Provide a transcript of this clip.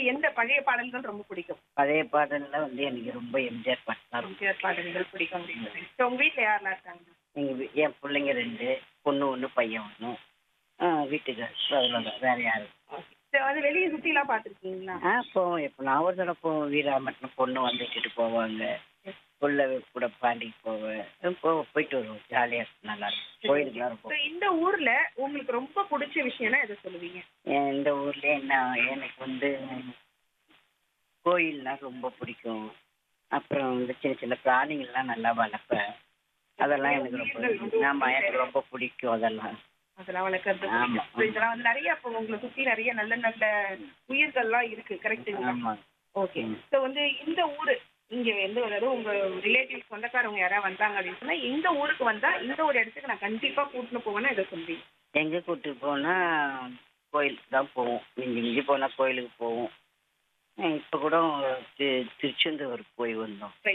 எந்த பழைய பாடல்கள் ரொம்ப பிடிக்கும் பழைய பாடல்ல வந்து எனக்கு ரொம்ப எம்ஜிஆர் பாட்டு தான் ரொம்ப எம்ஜிஆர் பாடல்கள் பிடிக்கும் அப்படின்னு சொல்லி. So, உங்க வீட்ல யாரெல்லாம் இருக்காங்க எங்க வீ- என் பிள்ளைங்க ரெண்டு பொண்ணு ஒன்று பையன் ஒன்று வீட்டுக்கார் அவ்வளோதான் வேற யாரும் So, வந்து வெளியே சுத்தி எல்லாம் பாத்திருக்கீங்களா ஆ போவோம் எப்போ நான் ஒரு தடவை போவோம் வீராமட்டினம் பொண்ணு வந்துட்டு போவாங்க புள்ள கூட பாண்டிக்கு போவேன் போ போயிட்டு வருவோம் ஜாலியாக இருக்கும் நல்லா இருக்கும் கோயிலுக்குலாம் So, இருக்கும் இந்த ஊர்ல உங்களுக்கு ரொம்ப பிடிச்ச விஷயம்னா எதை சொல்லுவீங்க என் இந்த ஊர்ல என்ன எனக்கு வந்து கோயில்னா ரொம்ப பிடிக்கும் அப்புறம் இந்த சின்ன சின்ன பிராணிகள்லாம் நல்லா வளர்ப்பேன் அதெல்லாம் எனக்கு ரொம்ப பிடிக்கும். ஆமா எனக்கு ரொம்ப பிடிக்கும் அதெல்லாம் அதெல்லாம் வளர்க்கறது ஆமா. பிடிக்கும். So, இதெல்லாம் வந்து நிறைய இப்போ உங்களை சுத்தி நிறைய நல்ல நல்ல உயிர்கள்லாம் இருக்கு கரெக்ட்டுங்களா ஆமா ஓகே ம். ஸோ வந்து இந்த ஊரு இங்க வந்து அதாவது உங்க ரிலேட்டிவ் சொந்தக்காரவங்க யாராவது வந்தாங்க அப்படின்னு சொன்னா இந்த ஊருக்கு வந்தா இந்த ஒரு இடத்துக்கு நான் கண்டிப்பா கூட்டின்னு போவேன்னா இதை சொல்றீங்க எங்க கூட்டு போனா கோயிலுக்கு தான் போவோம் மிஞ்சி மிஞ்சி போனா கோயிலுக்கு போவோம் அஹ் இப்ப கூட தி- திருச்செந்தூர் போய் வந்தோம்